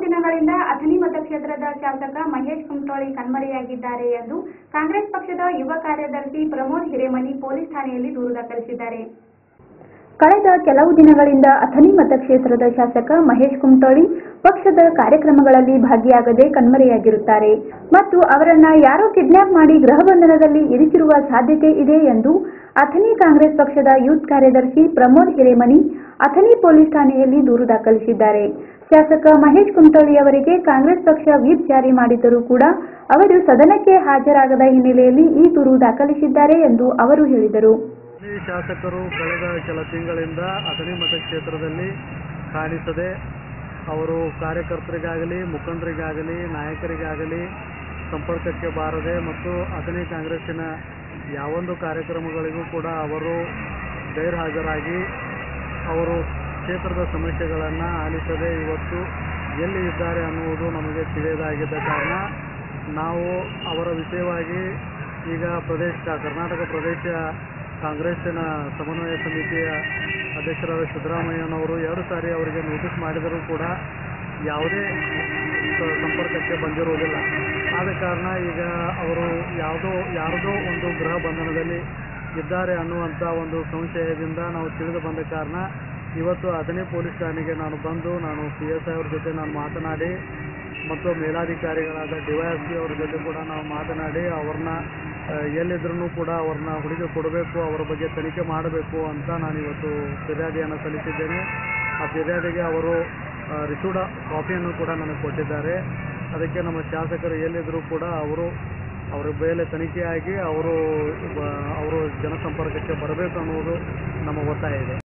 ದಿನಗಳಿಂದ ಅಥಣಿ ಮತಕ್ಷೇತ್ರದ ಶಾಸಕ ಮಹೇಶ್ ಕುಮಟೋಳಿ ಕಣ್ಮರೆಯಾಗಿದ್ದಾರೆ ಎಂದು ಕಾಂಗ್ರೆಸ್ ಪಕ್ಷದ ಯುವ ಕಾರ್ಯದರ್ಶಿ ಪ್ರಮೋದ್ ಹಿರೇಮನಿ ಪೊಲೀಸ್ ಠಾಣೆಯಲ್ಲಿ ದೂರು ದಾಖಲಿಸಿದ್ದಾರೆ ಕಳೆದ ಕೆಲವು ದಿನಗಳಿಂದ ಅಥಣಿ ಮತಕ್ಷೇತ್ರದ ಶಾಸಕ ಮಹೇಶ್ ಕುಮಟೋಳಿ ಪಕ್ಷದ ಕಾರ್ಯಕ್ರಮಗಳಲ್ಲಿ ಭಾಗಿಯಾಗದೆ ಕಣ್ಮರೆಯಾಗಿರುತ್ತಾರೆ ಮತ್ತು ಅವರನ್ನ ಯಾರೋ ಕಿಡ್ನಾಪ್ ಮಾಡಿ ಗೃಹ ಬಂಧನದಲ್ಲಿ ಇರಿಸಿರುವ ಸಾಧ್ಯತೆ ಇದೆ ಎಂದು ಅಥಣಿ ಕಾಂಗ್ರೆಸ್ ಪಕ್ಷದ ಯೂತ್ ಕಾರ್ಯದರ್ಶಿ ಪ್ರಮೋದ್ ಹಿರೇಮನಿ ಅಥಣಿ ಪೊಲೀಸ್ ಠಾಣೆಯಲ್ಲಿ ದೂರು ದಾಖಲಿಸಿದ್ದಾರೆ ಶಾಸಕ ಮಹೇಶ್ ಕುಮಟಳ್ಳಿ ಅವರಿಗೆ ಕಾಂಗ್ರೆಸ್ ಪಕ್ಷ ವಿಪ್ ಜಾರಿ ಮಾಡಿದ್ದರೂ ಕೂಡ ಅವರು ಸದನಕ್ಕೆ ಹಾಜರಾಗದ ಹಿನ್ನೆಲೆಯಲ್ಲಿ ಈ ದೂರು ದಾಖಲಿಸಿದ್ದಾರೆ ಎಂದು ಅವರು ಹೇಳಿದರು ಈ ಶಾಸಕರು ಕಳೆದ ಕೆಲ ತಿಂಗಳಿಂದ ಅಥಣಿ ಮತಕ್ಷೇತ್ರದಲ್ಲಿ ಕಾಣಿಸದೆ ಅವರು ಕಾರ್ಯಕರ್ತರಿಗಾಗಲಿ ಮುಖಂಡರಿಗಾಗಲಿ ನಾಯಕರಿಗಾಗಲಿ ಸಂಪರ್ಕಕ್ಕೆ ಬಾರದೆ ಮತ್ತು ಅಥಣಿ ಕಾಂಗ್ರೆಸ್ಸಿನ ಯಾವೊಂದು ಕಾರ್ಯಕ್ರಮಗಳಿಗೂ ಕೂಡ ಅವರು ಗೈರು ಹಾಜರಾಗಿ ಅವರು ಕ್ಷೇತ್ರದ ಸಮಸ್ಯೆಗಳನ್ನು ಆಲಿಸದೆ ಇವತ್ತು ಎಲ್ಲಿ ಇದ್ದಾರೆ ಅನ್ನುವುದು ನಮಗೆ ತಿಳಿಯದಾಗಿದ್ದ ಕಾರಣ ನಾವು ಅವರ ವಿಷಯವಾಗಿ ಈಗ ಪ್ರದೇಶ ಕರ್ನಾಟಕ ಪ್ರದೇಶ ಕಾಂಗ್ರೆಸ್ಸಿನ ಸಮನ್ವಯ ಸಮಿತಿಯ ಅಧ್ಯಕ್ಷರಾದ ಸಿದ್ದರಾಮಯ್ಯನವರು ಎರಡು ಸಾರಿ ಅವರಿಗೆ ನೋಟಿಸ್ ಮಾಡಿದರೂ ಕೂಡ ಯಾವುದೇ ಸ- ಸಂಪರ್ಕಕ್ಕೆ ಬಂದಿರುವುದಿಲ್ಲ ಆದ ಕಾರಣ ಈಗ ಅವರು ಯಾವುದೋ ಯಾರದೋ ಒಂದು ಗೃಹ ಬಂಧನದಲ್ಲಿ ಇದ್ದಾರೆ ಅನ್ನುವಂಥ ಒಂದು ಸಂಶಯದಿಂದ ನಾವು ತಿಳಿದು ಬಂದ ಕಾರಣ ಇವತ್ತು ಅಥಣಿ ಪೊಲೀಸ್ ಠಾಣೆಗೆ ನಾನು ಬಂದು ನಾನು ಪಿ ಎಸ್ ಐ ಅವ್ರ ಜೊತೆ ನಾನು ಮಾತನಾಡಿ ಮತ್ತು ಮೇಲಾಧಿಕಾರಿಗಳಾದ ಡಿ ವೈ ಎಸ್ ಪಿ ಅವ್ರ ಜೊತೆ ಕೂಡ ನಾವು ಮಾತನಾಡಿ ಅವ್ರನ್ನ ಎಲ್ಲಿದ್ರೂ ಕೂಡ ಅವ್ರನ್ನ ಹುಡುಗಿ ಕೊಡಬೇಕು ಅವರ ಬಗ್ಗೆ ತನಿಖೆ ಮಾಡಬೇಕು ಅಂತ ನಾನು ಇವತ್ತು ಫಿರ್ಯಾದಿಯನ್ನು ಸಲ್ಲಿಸಿದ್ದೇನೆ ಆ ಫಿರ್ಯಾದಿಗೆ ಅವರು ರಿಸೀವ್ಡ್ ಕಾಪಿಯನ್ನು ಕೂಡ ನನಗೆ ಕೊಟ್ಟಿದ್ದಾರೆ ಅದಕ್ಕೆ ನಮ್ಮ ಶಾಸಕರು ಎಲ್ಲಿದ್ದರೂ ಕೂಡ ಅವರು ಅವರ ಮೇಲೆ ತನಿಖೆಯಾಗಿ ಅವರು ಅವರು ಜನಸಂಪರ್ಕಕ್ಕೆ ಬರಬೇಕು ಅನ್ನುವುದು ನಮ್ಮ ಒತ್ತಾಯ ಇದೆ